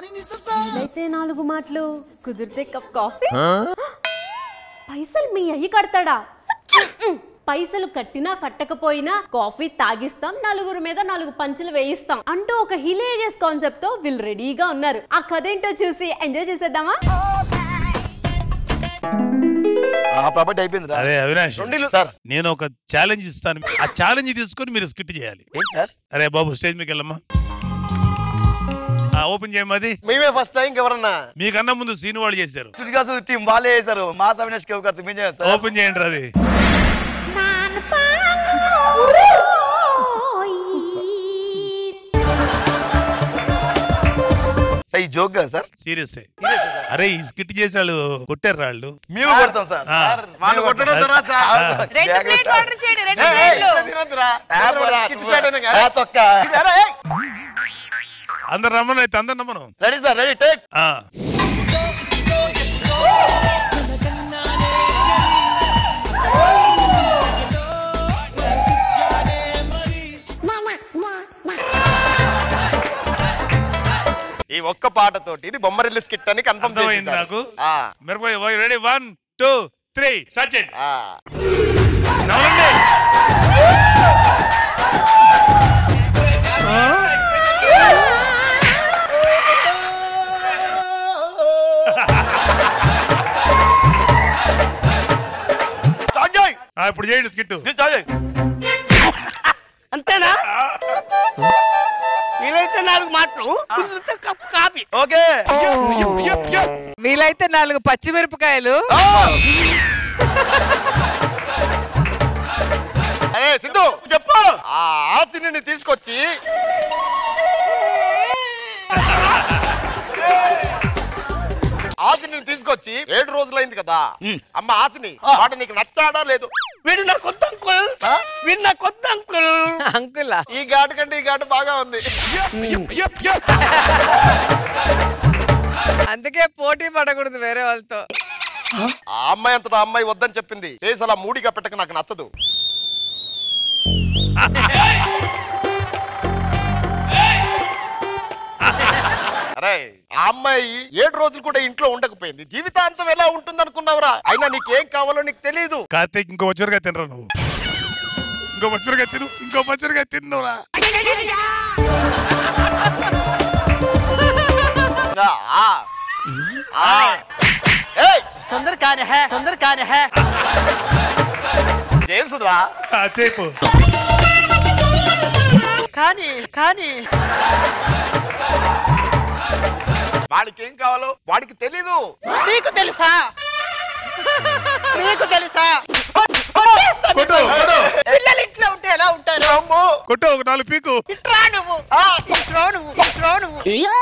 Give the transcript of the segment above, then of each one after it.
అయితే నాలుగు మాటలు కుదిరితే కప్ కాఫీ పైసలు మీ అయ్యి కడతాడా పైసలు కట్టినా కట్టకపోయినా కాఫీ తాగిస్తాం నలుగురు మీద నాలుగు పంచులు వేయిస్తాం అంటూ ఒక హిలేరియస్ కాన్సెప్ట్ తో వీళ్ళు రెడీగా ఉన్నారు ఆ కథ ఏంటో చూసి ఎంజాయ్ చేసేద్దామా ఆ ప్రాపర్టీ అయిపోయింది రా అరే అవినాష్ రెండిల్లు సార్ నేను ఒక ఛాలెంజ్ ఇస్తాను ఆ ఛాలెంజ్ తీసుకొని మీరు స్కిట్ చేయాలి ఏంటి సార్ అరే బాబు స్టేజ్ మీకు వెళ్ళమ్మా ఓపెన్ చేయమది మేమే ఫస్ట్ టైం ఎవరన్నా మీకన్నా ముందు సీన్ వాళ్ళు చేశారు సుడిగాసు టీం వాళ్ళే చేశారు మా అవినాష్ కేవ్ గారు మేము చేస్తాం సార్ ఓపెన్ చేయండి రా అది సార్ ఈ జోక్ కదా సార్ సీరియస్ అరే ఈ స్కిట్ చేసాడు కొట్టారు రాళ్ళు మేము కొడతాం సార్ ఆ. సార్, వాళ్ళు మేము కొట్టడం కొడతాం. తర్వాత సార్. ఆ, రెండు బ్యాగ్ ప్లేట్లు సార్. ఆర్డర్ చేయండి రెండు ఏయ్, ఏయ్, ప్లేట్లు తినొద్దురా. ఆపరా, కిట్ స్టార్ట్ అయినా కదా? ఆ, తొక్క. అందరు రమ్మను అయితే అందరు రమ్మను రెడీ సార్ రెడీ టేక్ ఆ. ఈ ఒక్క పాటతోటి ఇది బొమ్మరిల్లు స్కిట్ అని కన్ఫర్మ్ అర్థమైంది నాకు ఆ మిరపకాయ ready one two three start చేయండి ఆ. నవ్వండి. స్టార్ట్ చేయి ఆ, ఇప్పుడు చేయండి స్కిట్ మీరు స్టార్ట్ చేయి అంతేనా వీలైతే నాలుగు మాటలు కుదిరితే కప్పు కాఫీ ఓకే వీలైతే నాలుగు పచ్చిమిరపకాయలు అరే సిద్ధు చెప్పు ఆ ఆసిని తీసుకొచ్చి ఆసిని తీసుకొచ్చి ఏడు రోజులైంది కదా అమ్మ ఆసిని వాడు నీకు నచ్చాడా లేదు వీడు నా కొత్త అంకుల్ వీడు నా కొత్త అంకుల్ అంకులా ఈ ఘాటు కంటే ఈ ఘాటు బాగా ఉంది అందుకే పోటీ పడకూడదు వేరే వాళ్ళతో ఆ అమ్మాయి అంతటా ఆ అమ్మాయి వద్దని చెప్పింది ఫేస్ అలా మూడిగా పెట్టక నాకు నచ్చదు అరే ఆ అమ్మాయి ఏడు రోజులు కూడా ఇంట్లో ఉండకపోయింది జీవితాంతం ఎలా ఉంటుంది అనుకున్నావురా అయినా నీకేం కావాలో నీకు తెలియదు కార్తీక్ ఇంకో వచ్చరుగా తినరా నువ్వు ఇంకో వచ్చరుగా తిను ఇంకో వచ్చరుగా తిన్నురా ఆ, ఆ. ఏయ్, తొందర కానే హే తొందర కానే హే ఏం సుధా చేపు కానీ కానీ వాడికి ఏం కావాలో వాడికి తెలీదు మీకు తెలుసా మీకు తెలుసా కొట్టు కొట్టు పిల్లలు ఇంట్లో ఉంటే ఎలా ఉంటారు అమ్మో కొట్టు ఒక నాలుగు పీకు ఇట్రా నువ్వు ఇట్రా నువ్వు ఇట్రా నువ్వు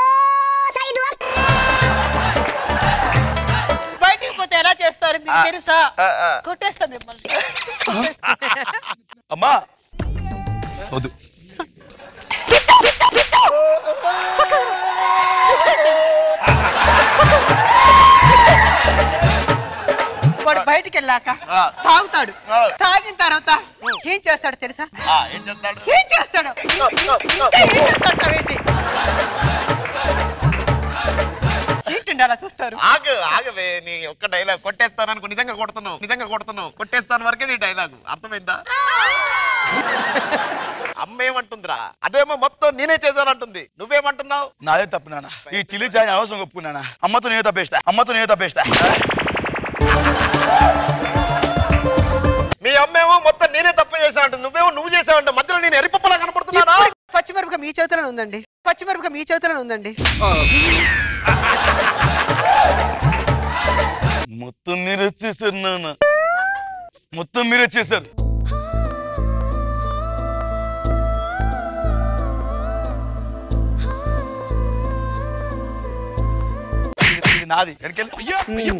బయటికి పోతే ఎలా చేస్తారు మీకు తెలుసా ఆ, ఆ. కొట్టేస్తా మిమ్మల్ని అమ్మా వద్దు వాడు బయటికి వెళ్ళాక ఆ. తాగుతాడు ఆ. తాగిన తర్వాత ఏం చేస్తాడు తెలుసా ఆ, ఏం చేస్తాడు ఏం చేస్తాడు ఇంకా ఏం చేస్తాడు ఏంటి ఏంటండి అలా చూస్తారు ఆగు ఆగవే నీ ఒక్క డైలాగ్ కొట్టేస్తాను అనుకో నిజంగా కొడుతున్నావు నిజంగా కొడుతున్నావు కొట్టేస్తాను వరకే నీ డైలాగ్ అర్థమైందా అమ్మ ఏమంటుందిరా అదేమో మొత్తం నేనే చేశానంటుంది నువ్వేమంటున్నావు నాదే తప్పు నాన్న ఈ చిల్లి చాయ్ అవసరం ఒప్పుకున్నానా అమ్మతో నేనే తప్పేస్తా అమ్మతో నేనే తప్పేస్తా మీ అమ్మేమో మొత్తం నేనే తప్పు చేశానంట నువ్వేమో నువ్వు చేసావంట మధ్యలో నేను ఎరిపప్పలా కనపడుతున్నానా పచ్చిమిరపక మీ చేతిలో ఉందండి పచ్చిమిరపక మీ చేతిలో ఉందండి మొత్తం మీరే చేశారు నాన్న మొత్తం మీరే చేశారు ఇది- ఇది నాది ఎక్కడికెళ్ళి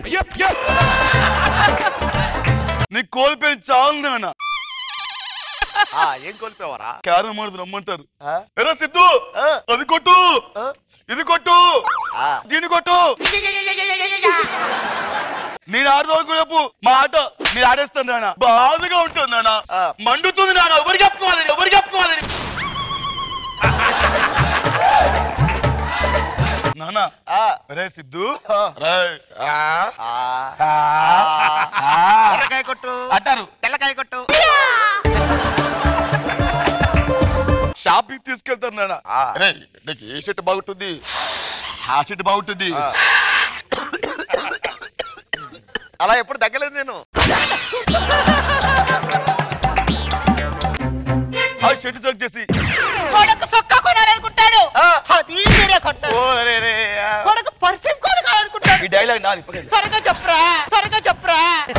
నీకు కోల్పోయిన చాలు నాన్న ఆ, ఏం కోల్పోయావరా క్యారం ఆడుతు రమ్మంటారు ఎరా సిద్ధు ఆ. అది కొట్టు ఇది కొట్టు ఆ. దీన్ని కొట్టు నేను ఆడదాం చెప్పు మా ఆట మీరు ఆడేస్తాను నాన్న బాధగా ఉంటుంది నాన్న మండుతుంది నాన్న ఎవరికి చెప్పుకోవాలని ఎవరికి చెప్పుకోవాలని నాన్న ఆ, రే సిద్ధు ఆ. రేయ్, ఆ, ఆ, ఆ, ఆ. ఎర్రకాయ కొట్టు అంటారు తెల్లకాయ కొట్టు షాపింగ్ తీసుకెళ్తారు నాన్న ఆ. రే నీకు ఏ షర్ట్ బాగుంటుంది ఆ షర్ట్ బాగుంటుంది ఆ. అలా ఎప్పుడు తగ్గలేదు నేను ఆ షర్ట్ సెలెక్ట్ చేసి కొడుకు సొక్క కొనాలనుకుంటాడు ఆ. అది మీరే కొట్టారు ఓ రే రే ఆ. కొడుకు పర్ఫ్యూమ్ కొనుక్కోవాలనుకుంటాడు ఈ డైలాగ్ నాది పక్కన. త్వరగా చెప్పరా త్వరగా చెప్పరా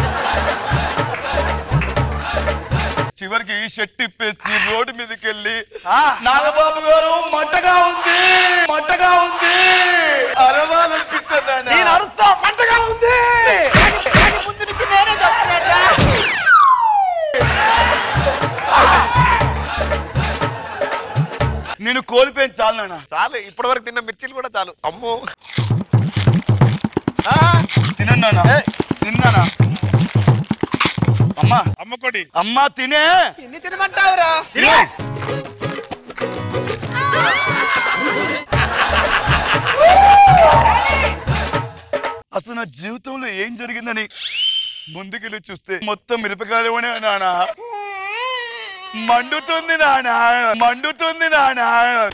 చివరికి ఈ షర్ట్ ఇప్పేసి రోడ్డు మీదకి వెళ్ళి నాగబాబు గారు మంటగా ఉంది మంటగా ఉంది అరవాలనిపిస్తుంది నేను అరుస్తా మంటగా ఉంది కానీ ముందు నుంచి నేనే చెప్తున్నా నేను కోల్పోయిన చాలు నాన్న చాలు ఇప్పటి వరకు తిన్న మిర్చీలు కూడా చాలు అమ్మో ఆ, తినండి నాన్న ఏయ్. తిన్నానా అమ్మా అమ్మకొడి అమ్మా తినే ఎన్ని తినమంటావురా తినే అసలు నా జీవితంలో ఏం జరిగిందని ముందుకెళ్ళి చూస్తే మొత్తం మిరపకాయలనే నానా మండుతుంది నానా మండుతుంది నానా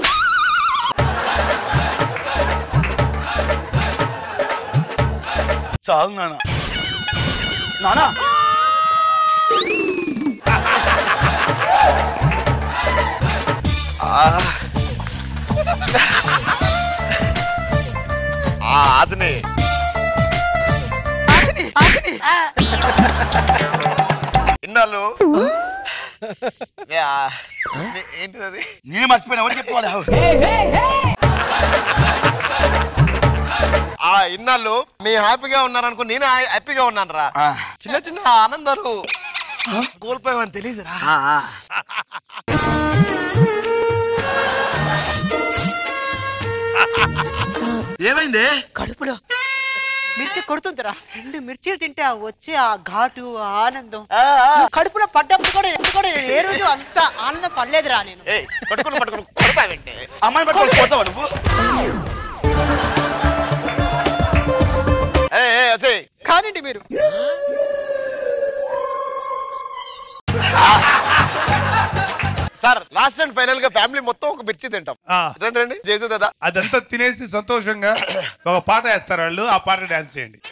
చాలు నానా నానా ఆ ఆశని ఇన్నాళ్ళు ఏ, ఆ, నే- ఏంటిది అది నేను మర్చిపోయినా ఎవరికి చెప్పుకోవాలి ఆ ఇన్నాళ్ళు మీ హ్యాపీగా ఉన్నారనుకో నేను హ్యా- హ్యాపీగా ఉన్నాను రా ఆ. చిన్న చిన్న ఆనందాలు కోల్పోయామని తెలియదురా ఏమైంది కడుపులో మిర్చి కొడుతుందిరా రెండు మిర్చీలు తింటే ఆ వచ్చే ఆ ఘాటు ఆ ఆనందం నువ్వు కడుపులో పడ్డప్పుడు కూడా ఎప్పుడు కూడా నేను ఏ రోజు అంత ఆనందం పడలేదురా నేను ఏయ్ పట్టుకుని పట్టుకుని కొడతావంటే అమ్మాయిని పట్టుకొని పోతావా నువ్వు ఏ ఏ అసే కానివ్వండి మీరు సార్ లాస్ట్ అండ్ ఫైనల్ గా ఫ్యామిలీ మొత్తం ఒక మిర్చి తింటాం ఆ. రండి రండి చేసేదా అదంతా తినేసి సంతోషంగా ఒక పాట వేస్తారు వాళ్ళు ఆ పాట డాన్స్ చేయండి